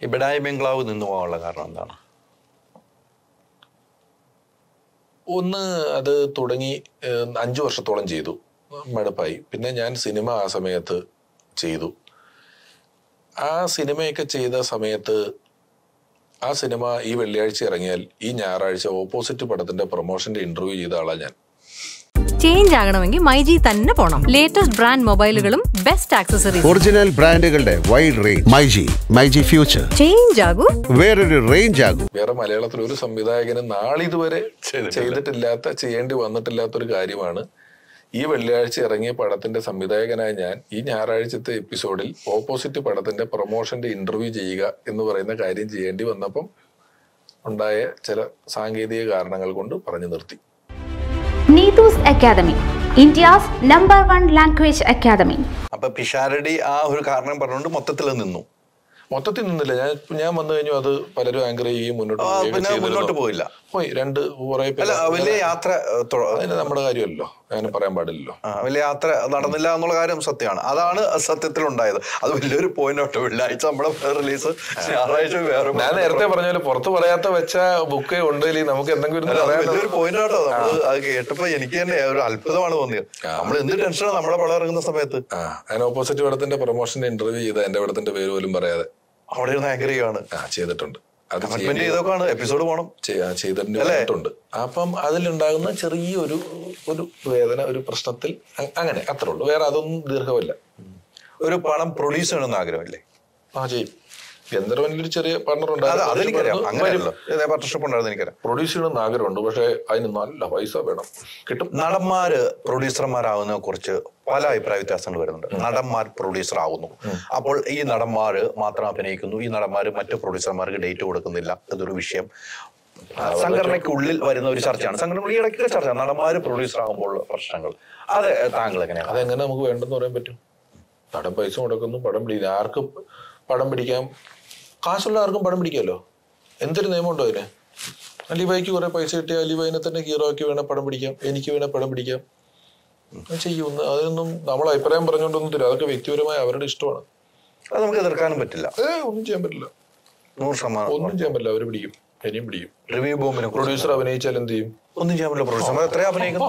ഈ ബിഡായി ബംഗ്ലാവ് നിന്നു പോകാനുള്ള കാരണം എന്താണ് ഒന്ന് അത് തുടങ്ങി ഏഹ്, അഞ്ചു വർഷത്തോളം ചെയ്തു മടുപ്പായി പിന്നെ ഞാൻ സിനിമ ആ സമയത്ത് ചെയ്തു ആ സിനിമയൊക്കെ ചെയ്ത സമയത്ത് ആ സിനിമ ഈ വെള്ളിയാഴ്ച ഇറങ്ങിയാൽ ഈ ഞായറാഴ്ച ഓപ്പോസിറ്റ് പടത്തിന്റെ പ്രൊമോഷന്റെ ഇന്റർവ്യൂ ചെയ്ത ആളാ ഞാൻ ചേഞ്ച് ആകണമെങ്കിൽ മൈജി തന്നെ പോണം ലേറ്റസ്റ്റ് ബ്രാൻഡ് മൊബൈലുകളും ബെസ്റ്റ് ആക്സസറീസ് ഒറിജിനൽ ബ്രാൻഡുകളുടെ wide range myG myG future change ആകൂ വേറൊരു റേഞ്ച് ആകും വേറെ മലയാളത്തിൽ ഒരു സംവിധായകന് നാളിതുവരെ ചെയ്തിട്ടില്ലാത്ത ചെയ്യേണ്ടി വന്നിട്ടില്ലാത്ത ഒരു കാര്യമാണ് ഈ വെള്ളിയാഴ്ച ഇറങ്ങിയ പടത്തിന്റെ സംവിധായകനായ ഞാൻ ഈ ഞായറാഴ്ചത്തെ എപ്പിസോഡിൽ ഓപ്പോസിറ്റ് പടത്തിന്റെ പ്രൊമോഷന്റെ ഇന്റർവ്യൂ ചെയ്യുക എന്ന് പറയുന്ന കാര്യം ചെയ്യേണ്ടി വന്നപ്പം ഉണ്ടായ ചില സാങ്കേതിക കാരണങ്ങൾ കൊണ്ട് പറഞ്ഞു നിർത്തി Neetu's Academy, India's number one language academy. അപ്പൊ പിഷാരടി ആ ഒരു കാരണം പറഞ്ഞുകൊണ്ട് മൊത്തത്തിൽ അത് നിന്നു മൊത്തത്തിൽ നിന്നില്ല ഞാൻ ഞാൻ വന്നു കഴിഞ്ഞു അത് പലരും ആങ്കർ ചെയ്യുകയും മുന്നോട്ട് ആ, പോവുകയും പിന്നെ ചെയ്തിരുന്നു. മുന്നോട്ട് പോയില്ല പോയി രണ്ട് കുറെ അല്ല പേര് വലിയ യാത്ര ഏ, തൊ- അതിന് നമ്മുടെ കാര്യമല്ലോ അങ്ങനെ പറയാൻ പാടില്ലല്ലോ ആ, വലിയ യാത്ര നടന്നില്ല എന്നുള്ള കാര്യം സത്യമാണ് അതാണ് സത്യത്തിൽ ഉണ്ടായത് അത് വലിയൊരു പോയിന്റ് ആട്ടോ വെള്ളിയാഴ്ച നമ്മുടെ റിലീസ് ഞായറാഴ്ച വേറെ ഞാൻ നേരത്തെ പറഞ്ഞ പോലെ പുറത്ത് പറയാത്ത വെച്ച ബുക്ക് ഉണ്ടെങ്കിൽ നമുക്ക് എന്തെങ്കിലും അല്ല, ഇരുന്ന് അത് പറയാൻ വലിയൊരു പോയിന്റ് ആട്ടോ നമ്മള് അത് കേട്ടപ്പോ എനിക്ക് തന്നെ ഒരു അത്ഭുതമാണ് തോന്നിയത് നമ്മൾ എന്ത് ടെൻഷനാണ് നമ്മുടെ പടം ഇറങ്ങുന്ന സമയത്ത് ആ അതിന് ഓപ്പോസിറ്റ് പടത്തിന്റെ പ്രൊമോഷന്റെ ഇന്റർവ്യൂ ചെയ്ത എന്റെ പടത്തിന്റെ പേര് പോലും പറയാതെ അവിടെ ഇരുന്ന് ആങ്കർ ചെയ്യാണ് ആ ചെയ്തിട്ടുണ്ട് അത് കമ്മിറ്റ്മെന്റ് ചെയ്തൊക്കെയാണ് എപ്പിസോഡ് പോകണം ചെയ്തിട്ടുണ്ട് പറഞ്ഞിട്ടുണ്ട് അപ്പം അതിലുണ്ടാകുന്ന ചെറിയൊരു ഒരു വേദന ഒരു പ്രശ്നത്തിൽ അ- അങ്ങനെ അത്രേ ഉള്ളൂ വേറെ അതൊന്നും ദീർഘമല്ല ഒരു പടം പ്രൊഡ്യൂസ് ചെയ്യണമെന്ന് ആഗ്രഹമില്ലേ ആ ചെയ്യും ഗന്ധർവനിൽ ഒരു ചെറിയ പാർട്ണർ അത് അതെനിക്കറിയാം അങ്ങനെയല്ലോ പാർട്ണർഷിപ്പ് ഉണ്ടായിരുന്നു എനിക്കറിയാം പ്രൊഡ്യൂസ് ചെയ്യണമെന്ന് ആഗ്രഹമുണ്ട് പക്ഷെ അതിന് നല്ല പൈസ വേണം കിട്ടും നടന്മാര് പ്രൊഡ്യൂസർമാരാകുന്നതിനെ കുറിച്ച് പല അഭിപ്രായ വ്യത്യാസങ്ങൾ വരുന്നുണ്ട് നടന്മാർ പ്രൊഡ്യൂസർ ആകുന്നു അപ്പോൾ ഈ നടന്മാര് മാത്രം അഭിനയിക്കുന്നു ഈ നടന്മാര് മറ്റു പ്രൊഡ്യൂസർമാർക്ക് ഡേറ്റ് കൊടുക്കുന്നില്ല ഇതൊരു വിഷയം സംഘടനയ്ക്കുള്ളിൽ വരുന്ന ഒരു ചർച്ചയാണ് സംഘടന ഈ ഇടയ്ക്ക് ചർച്ച നടന്മാര് പ്രൊഡ്യൂസർ ആകുമ്പോൾ പ്രശ്നങ്ങൾ അത് താങ്കൾ എങ്ങനെയാണ് അതെങ്ങനെ നമുക്ക് വേണ്ടെന്ന് പറയാൻ പറ്റും നടൻ പൈസ മുടക്കുന്നു പടം പിടിക്കുന്നു ആർക്കും പടം പിടിക്കാം കാശുള്ള ആർക്കും പടം പിടിക്കാമല്ലോ എന്തൊരു നിയമമുണ്ടോ അതിന് അലിബായിക്ക് കുറെ പൈസ കിട്ടിയ അലിബായിനെ തന്നെ ഹീറോ ആക്കി വേണേ പടം പിടിക്കാം എനിക്ക് വേണേ പടം പിടിക്കാം അത് ചെയ്യുന്നു അതിനൊന്നും നമ്മൾ അഭിപ്രായം പറഞ്ഞുകൊണ്ടൊന്നും തരും അതൊക്കെ വ്യക്തിപരമായ അവരുടെ ഇഷ്ടമാണ് അത് നമുക്ക് എതിർക്കാനും പറ്റില്ല ഏ ഒന്നും ചെയ്യാൻ പറ്റില്ല നൂറ് ശതമാനം ഒന്നും ചെയ്യാൻ പറ്റില്ല അവർ പിടിക്കും ഇനിയും പിടിക്കും റിവ്യൂ ബോംബിനെ പ്രൊഡ്യൂസർ അഭിനയിച്ചാൽ എന്ത് ചെയ്യും ഒന്നും ചെയ്യാൻ പറ്റില്ല പ്രൊഡ്യൂസർമാർ എത്രയും അഭിനയിക്കുന്നു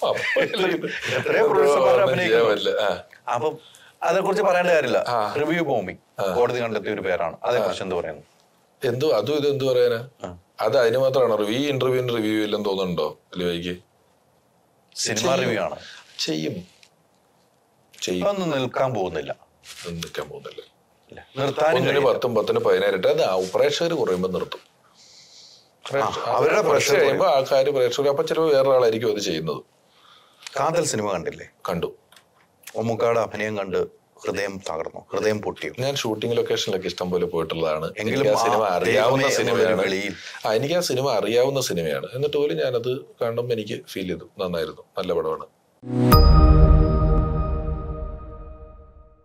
എത്രയോ ഒന്നും പ്രൊഡ്യൂസർമാർ ചെയ്യാൻ അഭിനയിക്കുന്നു പറ്റില്ല ആ. അപ്പം അതേക്കുറിച്ച് പറയേണ്ട കാര്യമില്ല ആ. റിവ്യൂ ബോംബിംഗ് കോടതി കണ്ടെത്തിയ ഒരു പേരാണ് അതേക്കുറിച്ച് എന്ത് പറയുന്നു എന്തു അതും ഇത് എന്ത് പറയാനാ അത് അതിന് മാത്രമാണോ റിവ്യൂ ഇന്റർവ്യൂവിന് റിവ്യൂ ഇല്ലെന്ന് തോന്നുന്നുണ്ടോ അലിബായിക്ക് സിനിമ റിവ്യൂ ആണ് ചെയ്യും ചെയ്യും ഒന്നും നിൽക്കാൻ പോകുന്നില്ല ഒന്നും നിൽക്കാൻ പോകുന്നില്ല ഇല്ല. നിർത്താനും ഒന്നിന് കഴിയില്ല. പത്തും പത്തിന് പതിനായിരം അത് പ്രേക്ഷകർ കുറയുമ്പോൾ നിർത്തും അവരുടെ കുറച്ച് pressure കഴിയുമ്പോൾ ആൾക്കാർ പ്രേക്ഷകർ അപ്പൊ ചിലപ്പോൾ വേറെ ആളായിരിക്കും അത് ചെയ്യുന്നത് കാതൽ സിനിമ കണ്ടില്ലേ കണ്ടു ഒമുക്കാട് അഭിനയം കണ്ട് ഹൃദയം തകർന്നു ഹൃദയം പൊട്ടിയോ ഞാൻ ഷൂട്ടിംഗ് ലൊക്കേഷനിലൊക്കെ ഇഷ്ടം പോലെ പോയിട്ടുള്ളതാണ് എങ്കിലും എനിക്ക് ആ സിനിമ ആ അറിയാവുന്ന ദൈവമേ സിനിമയാണ് എന്നുള്ളൊരു വിളിയിൽ. ആ എനിക്ക് ആ സിനിമ അറിയാവുന്ന സിനിമയാണ് എന്നിട്ട് പോലും ഞാനത് കാണുമ്പോൾ എനിക്ക് ഫീൽ ചെയ്തു നന്നായിരുന്നു നല്ല പടമാണ്